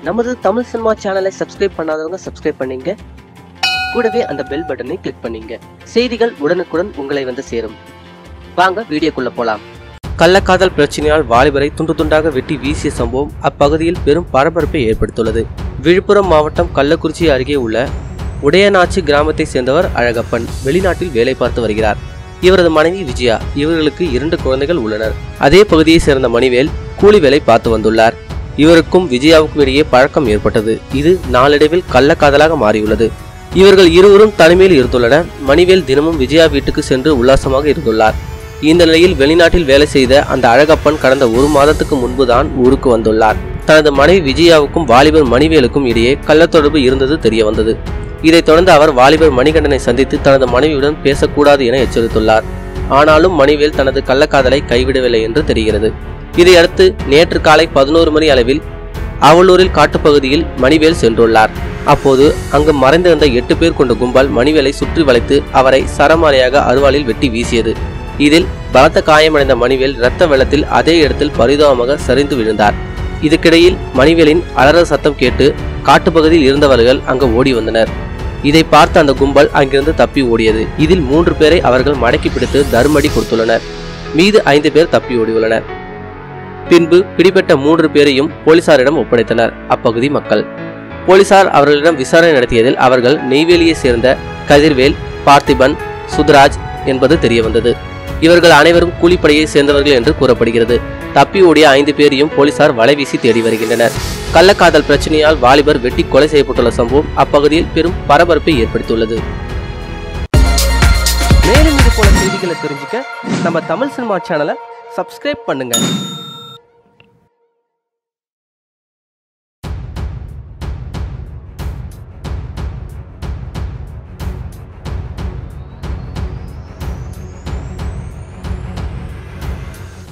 நமது தமிழ் சினிமா சேனலை சப்ஸ்கிரைப் பண்ணாதவங்க சப்ஸ்கிரைப் பண்ணீங்க கூடவே அந்த பெல் பட்டனை கிளிக் பண்ணீங்க செய்திகள் உடனுக்குடன் உங்களை வந்து சேரும் வாங்க வீடியோக்குள்ள போலாம் கள்ளக்காதல் பிரச்சனையால் வாலிபரை துண்டு துண்டாக வெட்டி வீசிய சம்பவம் அப்பகுதியில் பெரும் பரபரப்பை ஏற்படுத்தியுள்ளது விழுப்புரம் மாவட்டம் கள்ளக்குறிச்சி அருகே உள்ள உடையநாச்சி கிராமத்தை சேர்ந்தவர் அழகப்பன் வெளிநாட்டில் வேலை பார்த்து வருகிறார் இவரது மனைவி விஜயா இவர்களுக்கு இரண்டு குழந்தைகள் உள்ளனர் அதே பகுதியை சேர்ந்த மணிவேல் கூலி வேலை பார்த்து வந்துள்ளார் இவருக்கும் விஜயாவுக்கும் இடையே பழக்கம் ஏற்பட்டது இது நாளடைவில் கள்ளக்காதலாக மாறியுள்ளது இவர்கள் இருவரும் தனிமையில் இருந்துள்ளனர் மணிவேல் தினமும் விஜயா வீட்டுக்கு சென்று உல்லாசமாக இருந்துள்ளார் இந்த நிலையில் வெளிநாட்டில் வேலை செய்த அந்த அழகப்பன் கடந்த ஒரு மாதத்துக்கு முன்புதான் ஊருக்கு வந்துள்ளார் தனது மனைவி விஜயாவுக்கும் வாலிபர் மணிவேலுக்கும் இடையே கள்ளத்தொடர்பு இருந்தது தெரிய வந்தது இதைத் தொடர்ந்து அவர் வாலிபர் மணிகண்டனை சந்தித்து தனது மனைவியுடன் பேசக்கூடாது என எச்சரித்துள்ளார் ஆனாலும் மணிவேல் தனது கள்ளக்காதலை கைவிடவில்லை என்று தெரிகிறது இதையடுத்து நேற்று காலை பதினோரு மணி அளவில் அவலூரில் காட்டுப்பகுதியில் மணிவேல் சென்றுள்ளார் அப்போது அங்கு மறைந்திருந்த எட்டு பேர் கொண்ட கும்பல் மணிவேலை சுற்றி வளைத்து அவரை சரமாரியாக அருவாளில் வெட்டி வீசியது இதில் பலத்த காயமடைந்த மணிவேல் இரத்த வெள்ளத்தில் அதே இடத்தில் பரிதாபமாக சரிந்து விழுந்தார் இதுக்கிடையில் மணிவேலின் அலற சத்தம் கேட்டு காட்டுப்பகுதியில் இருந்தவர்கள் அங்கு ஓடி வந்தனர் இதை பார்த்த அந்த கும்பல் அங்கிருந்து தப்பி ஓடியது இதில் மூன்று பேரை அவர்கள் மடக்கி பிடித்து தர்மடி கொடுத்துள்ளனர் மீது ஐந்து பேர் தப்பி ஓடியுள்ளனர் பின்பு பிடிபட்ட மூன்று பேரையும் போலீசாரிடம் ஒப்படைத்தனர் அப்பகுதி மக்கள் போலீசார் அவர்களிடம் விசாரணை நடத்தியதில் அவர்கள் நெய்வேலியை சேர்ந்த கதிர்வேல் பார்த்திபன் சுத்ராஜ் என்பது தெரியவந்தது இவர்கள் அனைவரும் கூலிப்படையை சேர்ந்தவர்கள் என்று கூறப்படுகிறது தப்பி ஓடிய ஐந்து பேரையும் போலீசார் வலைவீசி தேடி வருகின்றனர் கள்ளக்காதல் பிரச்சனையால் வாலிபர் வெட்டி கொலை செய்யப்பட்டுள்ள சம்பவம் அப்பகுதியில் பெரும் பரபரப்பை ஏற்படுத்தியுள்ளது மேலும் இது போல செய்திகளை தெரிஞ்சுக்க நம்ம தமிழ் சினிமா சேனலை சப்ஸ்கிரைப் பண்ணுங்க